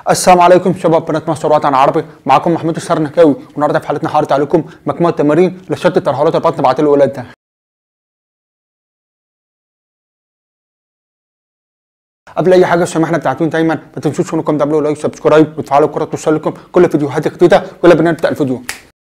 السلام عليكم شباب بنات مصر وطن عربي معكم محمود السرنكاوي والنهارده في حلقتنا هعرض عليكم مجموعه تمارين لشد ترهلات البطن بعد الولاده قبل اي حاجه سمحنا بتاعتون دايما ما تنسوش انكم تعملوا لايك سبسكرايب وتفعلوا الجرس توصل لكم كل فيديوهات جديده ولا بنبدا الفيديو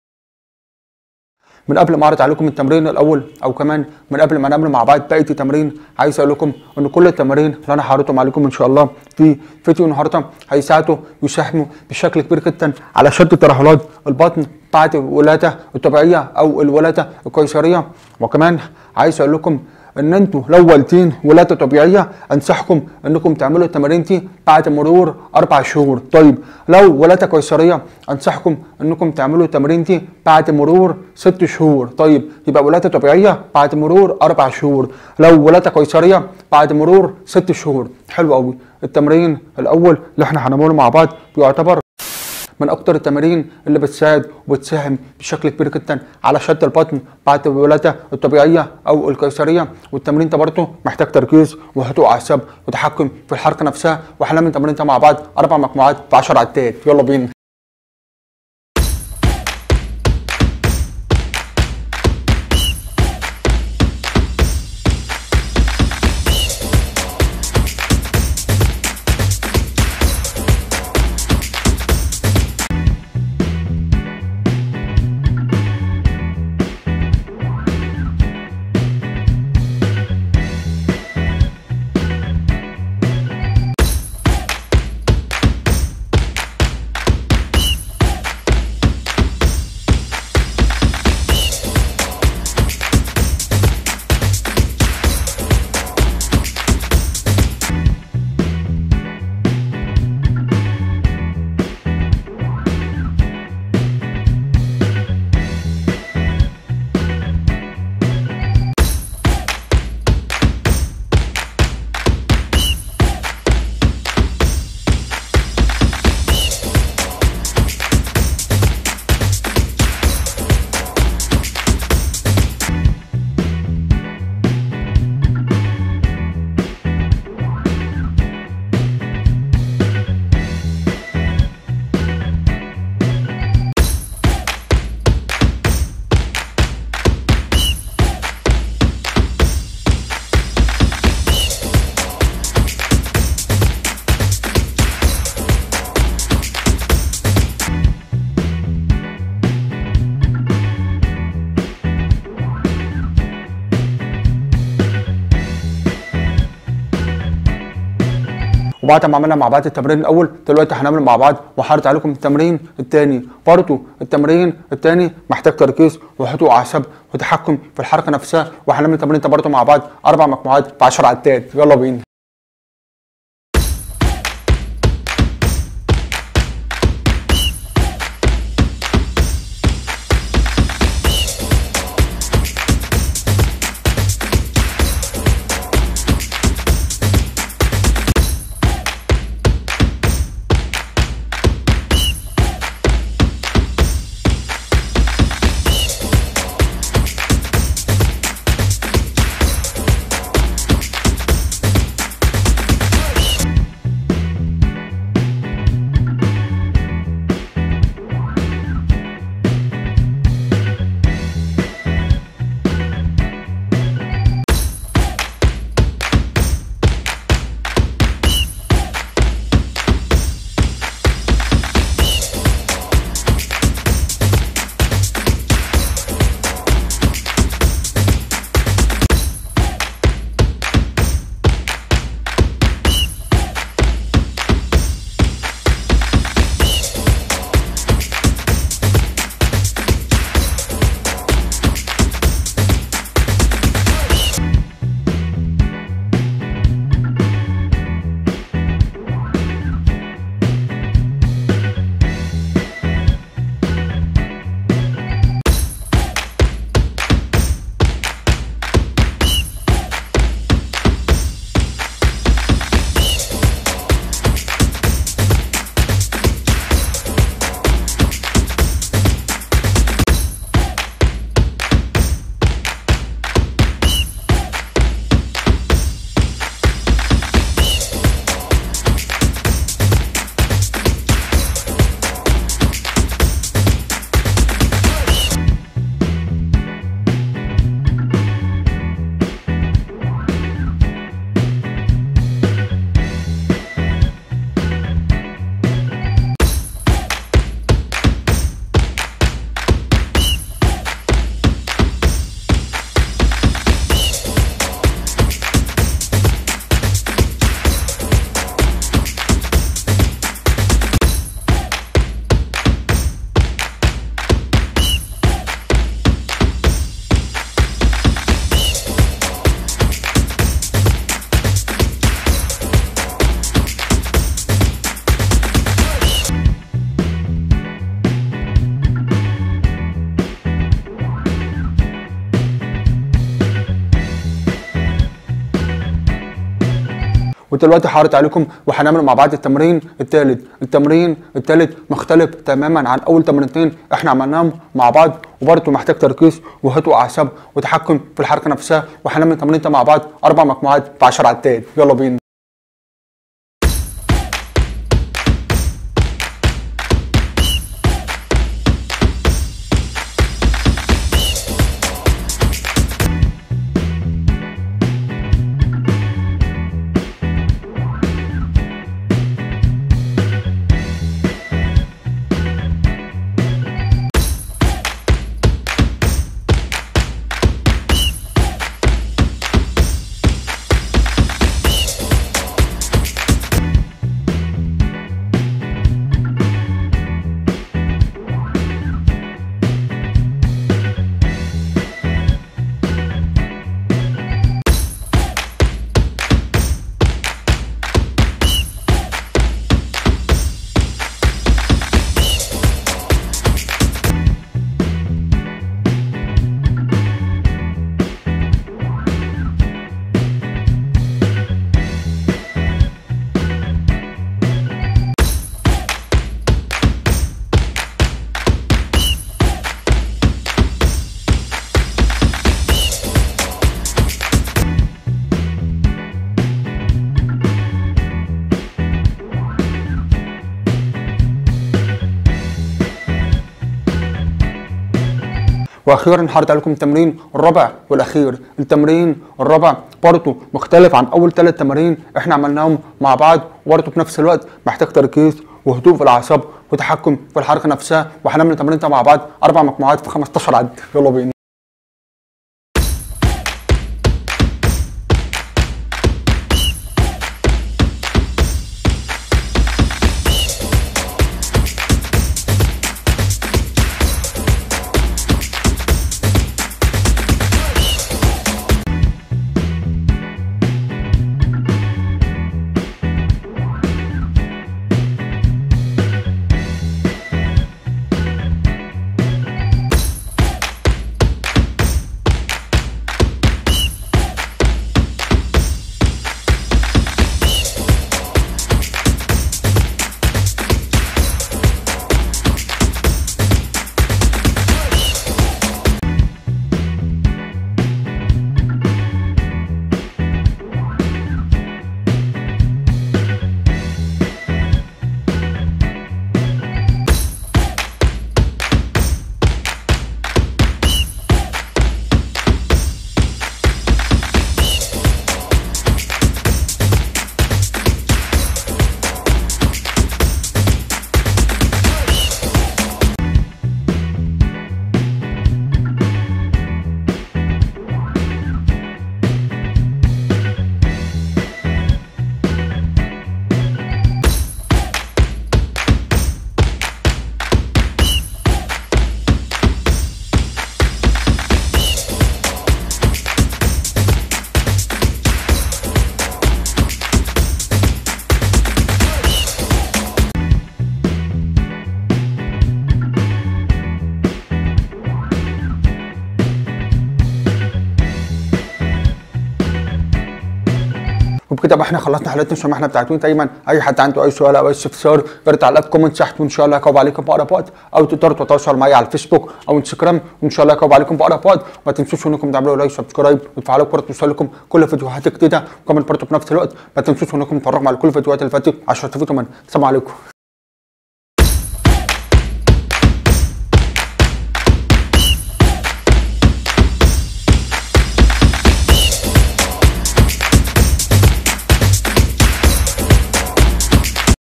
من قبل ما اعرض عليكم التمرين الاول او كمان من قبل ما نعمل مع بعض بقيه التمارين عايز اقول لكم ان كل التمارين اللي انا هعرضهم عليكم ان شاء الله في فيديو النهارده هيساعدوا ويساهموا بشكل كبير جدا على شد ترهلات البطن بعد الولاده الطبيعيه او الولاده القيصريه وكمان عايز اقول لكم ان انتوا لو والدين ولاده طبيعيه انصحكم انكم تعملوا التمارين دي بعد مرور اربع شهور طيب لو ولاده قيصريه انصحكم انكم تعملوا التمارين دي بعد مرور ست شهور طيب يبقى ولاده طبيعيه بعد مرور اربع شهور لو ولاده قيصريه بعد مرور ست شهور حلو قوي التمرين الاول اللي احنا هنعمله مع بعض بيعتبر من اكتر التمارين اللي بتساعد وبتساهم بشكل كبير جدا على شد البطن بعد الولاده الطبيعيه او القيصريه والتمرين ده برضه محتاج تركيز وهدوء اعصاب وتحكم في الحركه نفسها وهنعمل التمرين ده مع بعض اربع مجموعات في 10 عدات يلا بينا وبعد ما عملنا مع بعض التمرين الاول دلوقتي هنعمل مع بعض وهعرض عليكم التمرين الثاني برضه التمرين الثاني محتاج تركيز وهدوء اعصاب وتحكم في الحركه نفسها وهنعمل التمرين ده برضه مع بعض اربع مجموعات في 10 عدات يلا بينا ودلوقتي هعرض عليكم وهنعمل مع بعض التمرين الثالث التمرين الثالث مختلف تماما عن اول تمرينتين احنا عملناهم مع بعض وبرضه محتاج تركيز وهدوء اعصاب وتحكم في الحركه نفسها وهنعمل التمرين ده مع بعض اربع مجموعات في 10 عدات يلا بينا واخيرا هعرض عليكم التمرين الرابع والاخير التمرين الرابع برضه مختلف عن اول ثلاث تمارين احنا عملناهم مع بعض وبرضه في نفس الوقت محتاج تركيز وهدوء في الاعصاب وتحكم في الحركه نفسها وهنعمل التمرين ده مع بعض اربع مجموعات في 15 عد يلا بينا وبكده بقى احنا خلصنا حلقتنا الشمحنه بتاعتنا دايما اي حد عنده اي سؤال او اي استفسار يقدر تعلق كومنت تحت وان شاء الله هجاوب عليكم في اقرب وقت او تقدروا تتواصلوا معايا على الفيسبوك او انستجرام وان شاء الله هجاوب عليكم في اقرب وقت وما تنسوش انكم تعملوا لايك سبسكرايب وتفعلوا الجرس توصلكم كل فيديوهات جديده وكمان برضه في نفس الوقت ما تنسوش انكم تتفرجوا على كل الفيديوهات اللي فاتت عشان تفوتوا من السلام عليكم